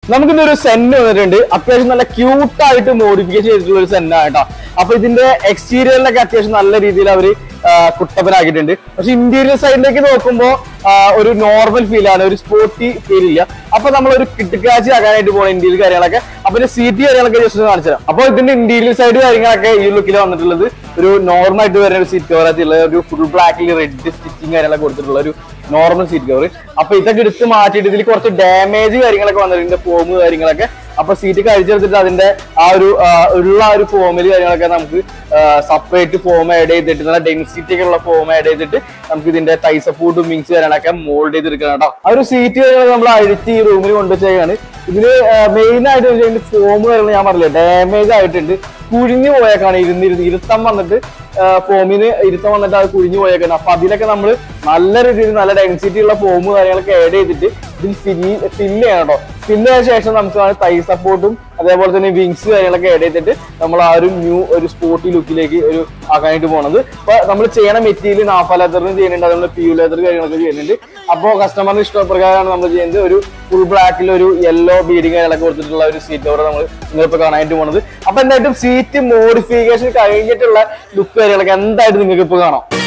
നമുക്ക് ഒരു സെന്റ് വന്നിട്ടുണ്ട് അത്യാവശ്യം നല്ല ക്യൂട്ടായിട്ട് മോഡിഫിക്കേഷൻ ചെയ്തിട്ടുള്ള ഒരു സെന്നാണ് കേട്ടോ അപ്പൊ ഇതിന്റെ എക്സ്റ്റീരിയറിലൊക്കെ അത്യാവശ്യം നല്ല രീതിയിൽ അവര് ആ, കുട്ടപ്പനാക്കിയിട്ടുണ്ട് പക്ഷെ ഇന്റീരിയർ സൈഡിലേക്ക് നോക്കുമ്പോൾ ഒരു നോർമൽ ഫീൽ ആണ് ഒരു സ്പോർട്ടി ഫീൽ ഇല്ല അപ്പൊ നമ്മൾ ഒരു കിട്ടുകാച്ചി ആകാനായിട്ട് പോകണം ഇന്റീരിയർ കാര്യങ്ങളൊക്കെ അപ്പൊ ഇതിന്റെ സീറ്റ് കാര്യങ്ങളൊക്കെ ജസ്റ്റ് കാണിച്ചു തരാം അപ്പൊ ഇതിന്റെ ഇന്റീരിയർ സൈഡ് കാര്യങ്ങളൊക്കെ ഈ ലുക്കിൽ വന്നിട്ടുള്ളത് ഒരു നോർമൽ ആയിട്ട് വരുന്ന ഒരു സീറ്റ് കവർ ആയിട്ടുള്ള ഒരു ഫുൾ ബ്ലാക്കിൽ റെഡ് സ്റ്റിച്ചിങ് കാര്യങ്ങളൊക്കെ കൊടുത്തിട്ടുള്ള ഒരു നോർമൽ സീറ്റ് കവർ അപ്പൊ ഇതൊക്കെ എടുത്ത് മാറ്റിയിട്ട് ഇതിൽ കുറച്ച് ഡാമേജ് കാര്യങ്ങളൊക്കെ വന്നിട്ടുണ്ട് ഫോം കാര്യങ്ങളൊക്കെ അപ്പൊ സീറ്റ് കഴിച്ചെടുത്തിട്ട് അതിന്റെ ആ ഒരു ആ, ഉള്ള ആ ഒരു ഫോമിൽ കാര്യങ്ങളൊക്കെ നമുക്ക് സെപ്പറേറ്റ് ഫോം ആഡ് ചെയ്തിട്ട് നല്ല ഡെൻസിറ്റി ഒക്കെ ഉള്ള ഫോം ആഡ് ചെയ്തിട്ട് നമുക്ക് ഇതിന്റെ തൈ സപ്പോർട്ടും വിങ്സ് കാര്യങ്ങളൊക്കെ മോൾഡ് ചെയ്തെടുക്കണം കേട്ടോ ആ ഒരു സീറ്റ് നമ്മൾ അഴിച്ച് ഈ റൂമിൽ കൊണ്ടുവച്ചാണ് ഇതില് മെയിൻ ആയിട്ട് ഇതിന്റെ ഫോം കാര്യങ്ങൾ ഞാൻ പറഞ്ഞില്ലേ ഡാമേജ് ആയിട്ടുണ്ട് കുഴിഞ്ഞു പോയേക്കാണ് ഇരുന്ന് ഇരുന്ന് ഇരുത്തം വന്നിട്ട് ഫോമിന് ഇരുത്തം വന്നിട്ട് അത് കുഴിഞ്ഞു പോയേക്കാണ് അപ്പൊ അതിലൊക്കെ നമ്മൾ നല്ല രീതിയിൽ നല്ല ഡെൻസിറ്റി ഉള്ള ഫോം കാര്യങ്ങളൊക്കെ ആഡ് ചെയ്തിട്ട് ഇതിൽ ഫില്ല് ഫില്ല് ചെയ്യണം കേട്ടോ ഫില്ല് ചെയ്ത ശേഷം നമുക്ക് ആ തൈ സപ്പോർട്ടും അതേപോലെ തന്നെ വിങ്സ് കാര്യങ്ങളൊക്കെ ആഡ് ചെയ്തിട്ട് നമ്മൾ ആ ഒരു ന്യൂ ഒരു സ്പോർട്ടി ലുക്കിലേക്ക് ഒരു ആക്കാനായിട്ട് പോണത് അപ്പൊ നമ്മൾ ചെയ്യണ മെറ്റീരിയൽ നാഫ ലെതറിന് ചെയ്യുന്നുണ്ട് അതുപോലെ പ്യൂ ലെതർ കാര്യങ്ങളൊക്കെ ചെയ്യുന്നുണ്ട് അപ്പോൾ കസ്റ്റമറിന് ഇഷ്ടപ്രകാരമാണ് നമ്മൾ ചെയ്യുന്നത് ഒരു ഫുൾ ബ്ലാക്കിൽ ഒരു യെല്ലോ ബീഡിങ് കാര്യങ്ങളൊക്കെ കൊടുത്തിട്ടുള്ള ഒരു സീറ്റ് കവർ നമ്മൾ നിങ്ങളിപ്പോൾ കാണാനായിട്ട് പോണത് അപ്പൊ എന്തായിട്ടും സീറ്റ് മോഡിഫിക്കേഷൻ കഴിഞ്ഞിട്ടുള്ള ലുക്ക് കാര്യങ്ങളൊക്കെ എന്തായിട്ടും നിങ്ങൾക്ക് ഇപ്പോൾ കാണാം